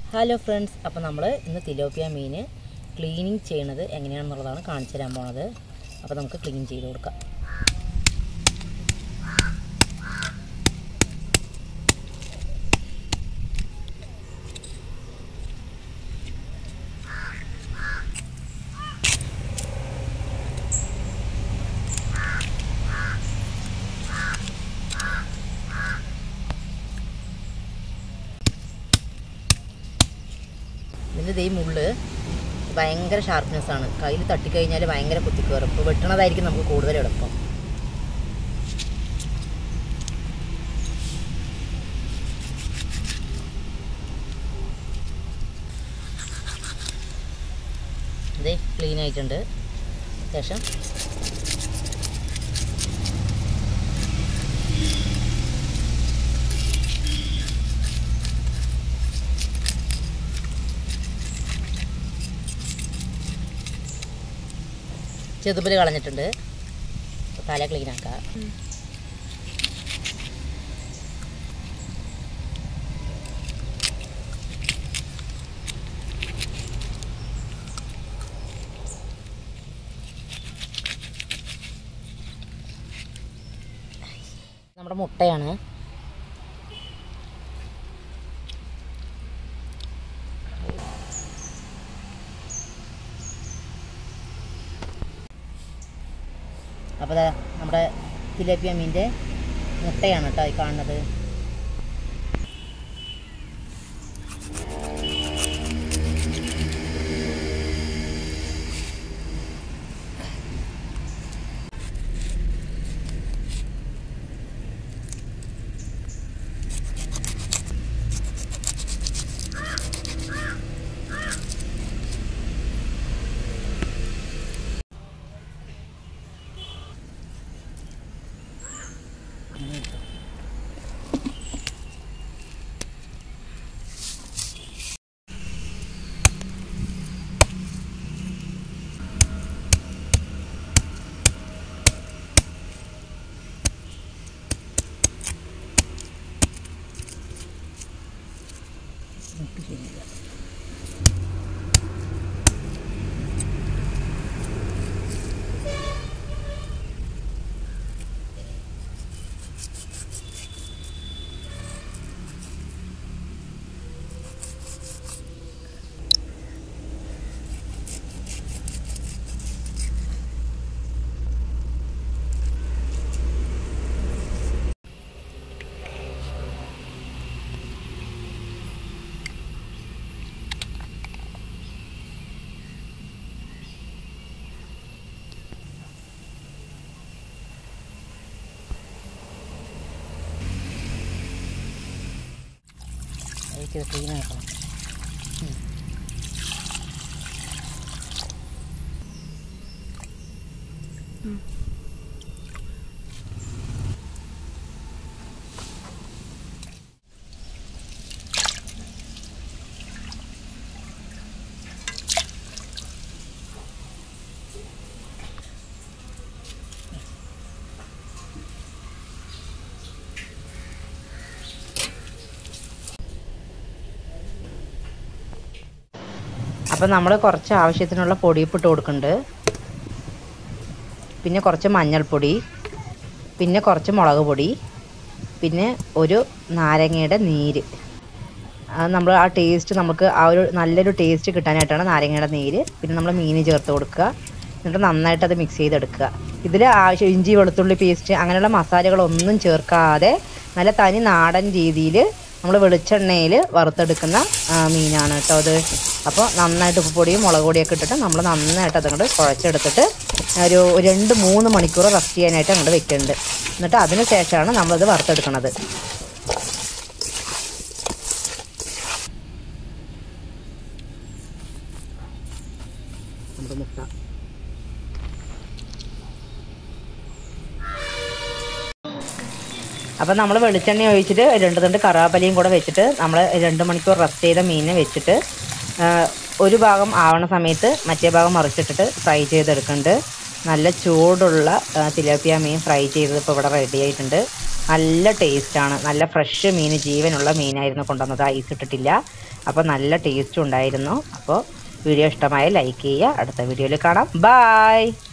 Hello friends അപ്പോൾ നമ്മൾ ഇന്ന് തിലോപ്പിയ മീൻ ക്ലീനിങ് ചെയ്യണത് എങ്ങനെയാണെന്നുള്ളതാണ് കാണിച്ചു തരാൻ പോണത് അപ്പോൾ നമുക്ക് ക്ലീൻ ചെയ്ത് കൊടുക്കാം ഇതിൻ്റെ ദൈ മുള്ള് ഭയങ്കര ഷാർപ്നെസ് ആണ് കയ്യിൽ തട്ടിക്കഴിഞ്ഞാൽ ഭയങ്കര കുത്തിക്കയറും ഇപ്പോൾ വെട്ടണതായിരിക്കും നമുക്ക് കൂടുതൽ എളുപ്പം ഇത് ക്ലീൻ ആയിട്ടുണ്ട് ശേഷം ചെതുമ്പല് കളഞ്ഞിട്ടുണ്ട് അപ്പോൾ തല ക്ലീൻ ആക്കാം നമ്മുടെ മുട്ടയാണ് അപ്പോൾ ദാ നമ്മുടെ തിലേപ്പിയ മീൻ്റെ മുട്ടയാണ് കേട്ടോ ഈ കാണുന്നത് എനിക്ക് ക്ലീൻ ആക്കണം ഉം. അപ്പം നമ്മൾ കുറച്ച് ആവശ്യത്തിനുള്ള പൊടിയിപ്പ് ഇട്ട് കൊടുക്കുന്നുണ്ട് പിന്നെ കുറച്ച് മഞ്ഞൾപ്പൊടി പിന്നെ കുറച്ച് മുളക് പൊടി പിന്നെ ഒരു നാരങ്ങയുടെ നീര് അത് നമ്മൾ ആ ടേസ്റ്റ് നമുക്ക് ആ ഒരു നല്ലൊരു ടേസ്റ്റ് കിട്ടാനായിട്ടാണ് നാരങ്ങയുടെ നീര് പിന്നെ നമ്മൾ മീൻ ചേർത്ത് കൊടുക്കുക എന്നിട്ട് നന്നായിട്ട് അത് മിക്സ് ചെയ്തെടുക്കുക ഇതിൽ ആവശ്യം ഇഞ്ചി വെളുത്തുള്ളി പേസ്റ്റ് അങ്ങനെയുള്ള മസാലകളൊന്നും ചേർക്കാതെ നല്ല തനി നാടൻ രീതിയിൽ നമ്മൾ വെളിച്ചെണ്ണയിൽ വറുത്തെടുക്കുന്ന ആ, മീനാണ് കേട്ടോ അത് അപ്പോൾ നന്നായിട്ട് ഉപ്പുപൊടിയും മുളക് പൊടിയൊക്കെ ഇട്ടിട്ട് നമ്മൾ നന്നായിട്ട് അതങ്ങോട്ട് കുഴച്ചെടുത്തിട്ട് ഒരു രണ്ട് മൂന്ന് മണിക്കൂർ റെസ്റ്റ് ചെയ്യാനായിട്ട് അങ്ങോട്ട് വെക്കുന്നുണ്ട് എന്നിട്ട് അതിന് ശേഷമാണ് നമ്മളത് വറുത്തെടുക്കണത് നമ്മുടെ മുട്ട അപ്പം നമ്മൾ വെളിച്ചെണ്ണ ഒഴിച്ചിട്ട് രണ്ട് തണ്ട് കറാപ്പലയും കൂടെ വെച്ചിട്ട് നമ്മൾ രണ്ട് മണിക്കൂർ റെസ്റ്റ് ചെയ്ത മീനെ വെച്ചിട്ട് ആ, ഒരു ഭാഗം ആവണ സമയത്ത് മറ്റേ ഭാഗം മറിച്ചിട്ടിട്ട് ഫ്രൈ ചെയ്തെടുക്കുന്നുണ്ട് നല്ല ചൂടുള്ള ആ, തിലാപ്പിയ മീൻ ഫ്രൈ ചെയ്തത് ഇപ്പോൾ ഇവിടെ റെഡി ആയിട്ടുണ്ട് നല്ല ടേസ്റ്റാണ് നല്ല ഫ്രഷ് മീൻ ജീവനുള്ള മീനായിരുന്നു കൊണ്ടുവന്നത് ഐസ് ഇട്ടിട്ടില്ല അപ്പോൾ നല്ല ടേസ്റ്റും ഉണ്ടായിരുന്നു അപ്പോൾ വീഡിയോ ഇഷ്ടമായ ലൈക്ക് ചെയ്യുക അടുത്ത വീഡിയോയിൽ കാണാം ബായ്